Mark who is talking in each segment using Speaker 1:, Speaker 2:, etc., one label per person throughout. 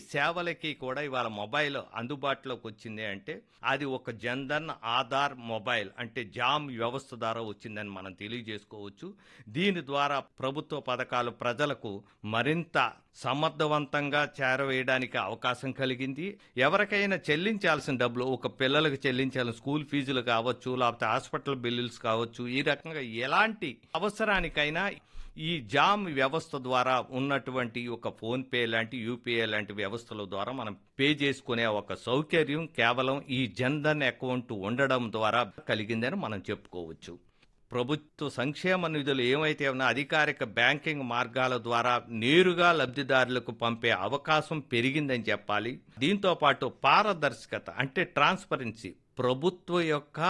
Speaker 1: సేవలకి కూడా ఇవాళ మొబైల్ అందుబాటులోకి వచ్చింది అంటే అది ఒక జన్ధన్ ఆధార్ మొబైల్ అంటే జామ్ వ్యవస్థ ద్వారా వచ్చిందని మనం తెలియజేసుకోవచ్చు దీని ద్వారా ప్రభుత్వ పథకాలు ప్రజలకు మరింత సమర్థవంతంగా చేరవేయడానికి అవకాశం కలిగింది ఎవరికైనా చెల్లించాల్సిన డబ్బులు ఒక పిల్లలకు చెల్లించాల్సిన స్కూల్ ఫీజులు కావచ్చు లేకపోతే హాస్పిటల్ బిల్లులు కావచ్చు ఈ రకంగా ఎలాంటి అవసరానికైనా ఈ జామ్ వ్యవస్థ ద్వారా ఉన్నటువంటి ఒక ఫోన్ పే లాంటి యూపీఐ లాంటి వ్యవస్థల ద్వారా మనం పే చేసుకునే ఒక సౌకర్యం కేవలం ఈ జన్ధన్ అకౌంట్ ఉండడం ద్వారా కలిగిందని మనం చెప్పుకోవచ్చు ప్రభుత్వ సంక్షేమ నిధులు ఏమైతే ఉన్నా అధికారిక బ్యాంకింగ్ మార్గాల ద్వారా నేరుగా లబ్ధిదారులకు పంపే అవకాశం పెరిగిందని చెప్పాలి దీంతో పాటు పారదర్శకత అంటే ట్రాన్స్పరెన్సీ ప్రభుత్వ యొక్క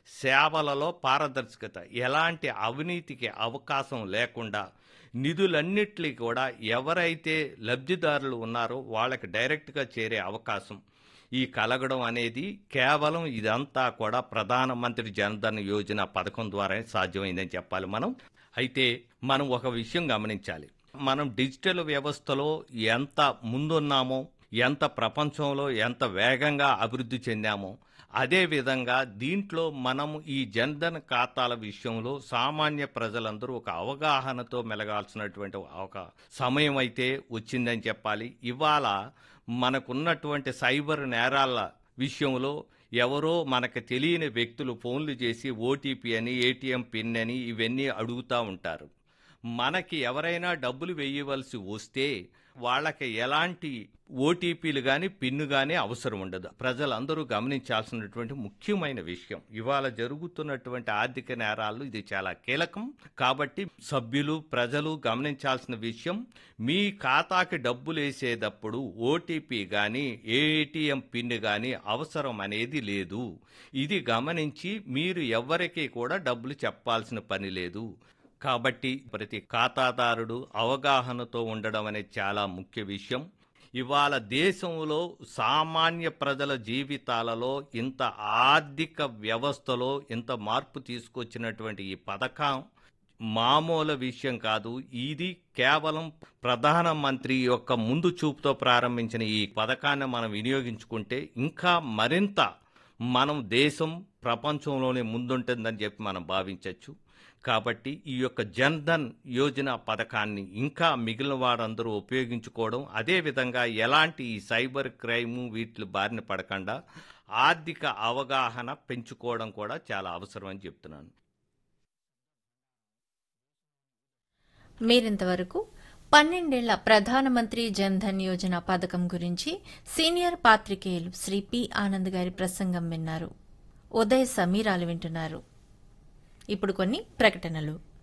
Speaker 1: సేవలలో పారదర్శకత ఎలాంటి అవినీతికి అవకాశం లేకుండా నిధులన్నిటికీ కూడా ఎవరైతే లబ్ధిదారులు ఉన్నారో వాళ్ళకి డైరెక్ట్గా చేరే అవకాశం ఈ కలగడం అనేది కేవలం ఇదంతా కూడా ప్రధానమంత్రి జనధన్ యోజన పథకం ద్వారా సాధ్యమైందని చెప్పాలి మనం అయితే మనం ఒక విషయం గమనించాలి మనం డిజిటల్ వ్యవస్థలో ఎంత ముందున్నామో ఎంత ప్రపంచంలో ఎంత వేగంగా అభివృద్ధి చెందామో అదేవిధంగా దీంట్లో మనం ఈ జన్ధన్ ఖాతాల విషయంలో సామాన్య ప్రజలందరూ ఒక అవగాహనతో మెలగాల్సినటువంటి ఒక సమయం అయితే వచ్చిందని చెప్పాలి ఇవాళ మనకున్నటువంటి సైబర్ నేరాల విషయంలో ఎవరో మనకు తెలియని వ్యక్తులు ఫోన్లు చేసి ఓటీపీ అని ఏటీఎం పిన్ అని ఇవన్నీ అడుగుతూ ఉంటారు మనకి ఎవరైనా డబ్బులు వేయవలసి వస్తే వాళ్ళకి ఎలాంటి ఓటీపీలు కానీ పిన్ను కానీ అవసరం ఉండదు ప్రజలందరూ గమనించాల్సినటువంటి ముఖ్యమైన విషయం ఇవాళ జరుగుతున్నటువంటి ఆర్థిక నేరాలు ఇది చాలా కీలకం కాబట్టి సభ్యులు ప్రజలు గమనించాల్సిన విషయం మీ ఖాతాకి డబ్బులు వేసేటప్పుడు ఓటీపీ కానీ ఏటీఎం పిన్ కానీ అవసరం అనేది లేదు ఇది గమనించి మీరు ఎవరికి కూడా డబ్బులు చెప్పాల్సిన పని లేదు కాబట్టి ప్రతి ఖాతాదారుడు అవగాహనతో ఉండడం అనేది చాలా ముఖ్య విషయం ఇవాళ దేశంలో సామాన్య ప్రజల జీవితాలలో ఇంత ఆర్థిక వ్యవస్థలో ఇంత మార్పు తీసుకొచ్చినటువంటి ఈ పథకం మామూలు విషయం కాదు ఇది కేవలం ప్రధానమంత్రి యొక్క ముందు చూపుతో ప్రారంభించిన ఈ పథకాన్ని మనం వినియోగించుకుంటే ఇంకా మరింత మనం దేశం ప్రపంచంలోనే ముందుంటుందని చెప్పి మనం భావించవచ్చు కాబట్టి ఈ యొక్క జన్ధన్ యోజన పథకాన్ని ఇంకా మిగిలిన వారందరూ ఉపయోగించుకోవడం అదేవిధంగా ఎలాంటి ఈ సైబర్ క్రైమ్ వీటి బారిన పడకుండా ఆర్థిక అవగాహన పెంచుకోవడం కూడా చాలా అవసరం అని చెప్తున్నాను
Speaker 2: మీరింతవరకు పన్నెండేళ్ల ప్రధానమంత్రి జన్ధన్ యోజన పథకం గురించి సీనియర్ పాత్రికేయులు శ్రీ పి ఆనంద్ గారి ప్రసంగం విన్నారు ఉదయ్ సమీరాలు వింటున్నారు ఇప్పుడు కొన్ని ప్రకటనలు